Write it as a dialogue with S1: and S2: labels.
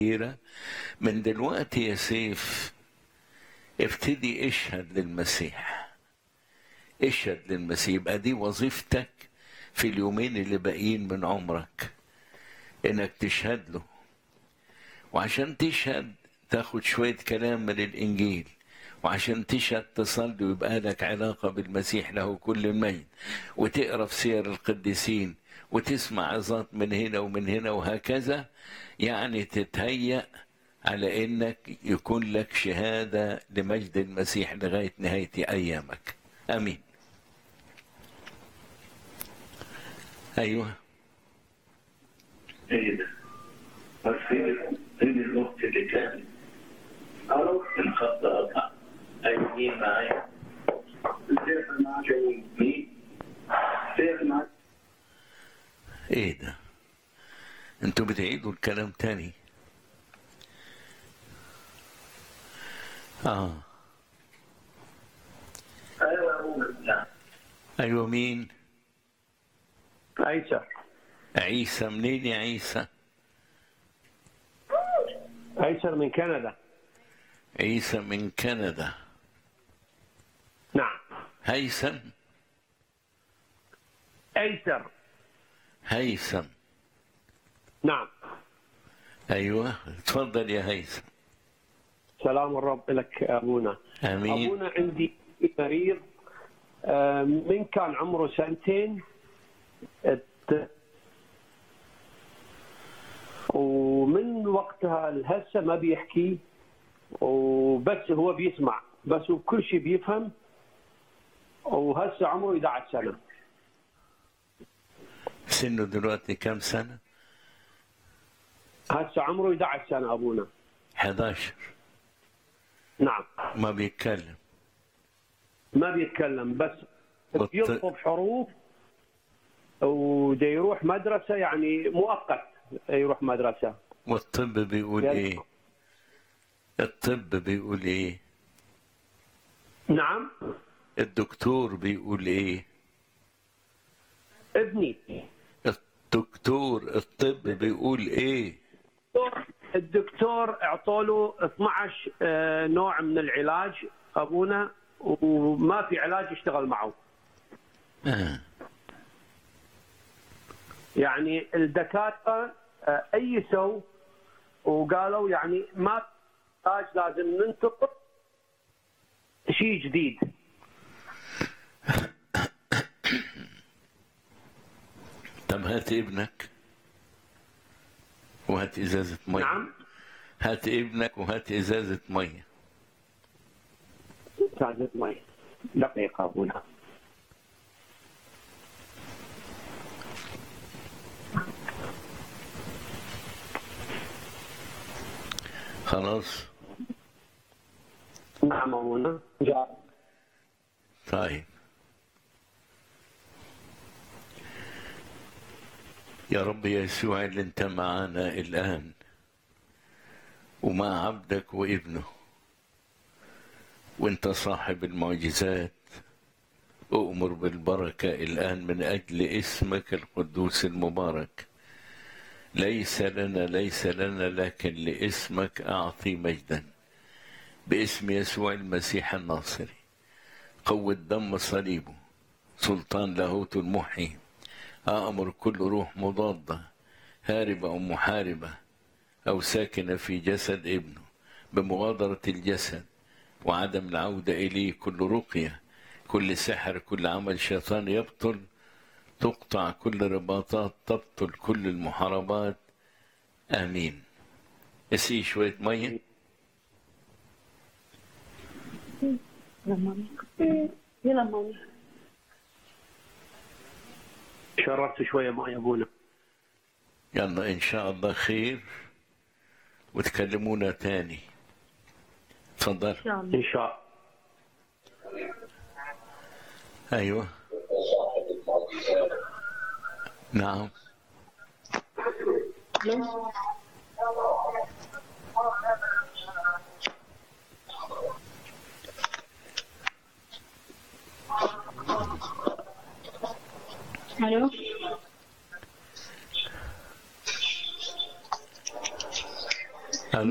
S1: كبيرة من دلوقتي يا سيف ابتدي اشهد للمسيح اشهد للمسيح يبقى دي وظيفتك في اليومين اللي باقيين من عمرك انك تشهد له وعشان تشهد تاخد شوية كلام من الإنجيل وعشان تشهد تصلي ويبقى لك علاقة بالمسيح له كل المجد وتقرا في سير القديسين وتسمع عظات من هنا ومن هنا وهكذا يعني تتهيأ على انك يكون لك شهادة لمجد المسيح لغاية نهاية ايامك امين ايوه
S2: ايه ده بس فين فين الاخت اللي كانت الخط قطع اي مين معايا سيف معاك مين سيف معاك
S1: ايه ده انتوا بتعيدوا الكلام تاني اه
S2: ايوه هو بتاع
S1: ايوه مين
S3: عيسى
S1: عيسى منين يا عيسى
S3: عيسى من كندا
S1: عيسى من كندا
S3: نعم
S1: هيثم
S3: ايسر
S1: هيثم
S3: نعم
S1: ايوه اتفضل يا هيثم
S3: سلام الرب لك ابونا
S1: امين
S3: ابونا عندي مريض آه، من كان عمره سنتين ات- ومن وقتها لهسه ما بيحكي وبس هو بيسمع بس وكل شيء بيفهم وهسه عمره 11 سنه
S1: سنه دلوقتي كم سنه
S3: هسه عمره 11 سنه ابونا
S1: 11
S3: نعم
S1: ما بيتكلم
S3: ما بيتكلم بس
S1: والط-
S3: بيطلب حروف وده يروح مدرسة يعني مؤقت يروح مدرسة
S1: والطب بيقول
S3: يعني-
S1: ايه الطب بيقول ايه
S3: نعم
S1: الدكتور بيقول ايه
S3: ابني
S1: الدكتور الطب بيقول ايه
S3: الدكتور اعطوله 12 آه، نوع من العلاج ابونا وما في علاج يشتغل معه
S1: آه.
S3: يعني الدكاتره آه، ايسوا وقالوا يعني ما في علاج لازم ننتقل شيء جديد
S1: طب هات ابنك وهات ازازه ميه
S3: نعم
S1: هات ابنك وهات ازازه ميه
S3: استاذ مي دقيقه ابونا
S1: خلاص
S3: نعم ابونا جاء
S1: طيب يا رب يسوع اللي انت معانا الان ومع عبدك وابنه وانت صاحب المعجزات اؤمر بالبركه الان من اجل اسمك القدوس المبارك ليس لنا ليس لنا لكن لاسمك اعطي مجدا باسم يسوع المسيح الناصري قوة دم صليبه سلطان لاهوت المحيي أأمر كل روح مضادة هاربة أو محاربة أو ساكنة في جسد ابنه بمغادرة الجسد وعدم العودة إليه كل رقية كل سحر كل عمل شيطان يبطل تقطع كل رباطات تبطل كل المحاربات آمين اسقي شوية مية
S4: يلا مامي يلا مامي
S3: شربت شويه ماء يا ابونا
S1: يلا إن شاء الله خير وتكلمونا تاني تفضل
S4: ان شاء الله
S3: ان شاء
S1: أيوة نعم
S4: الو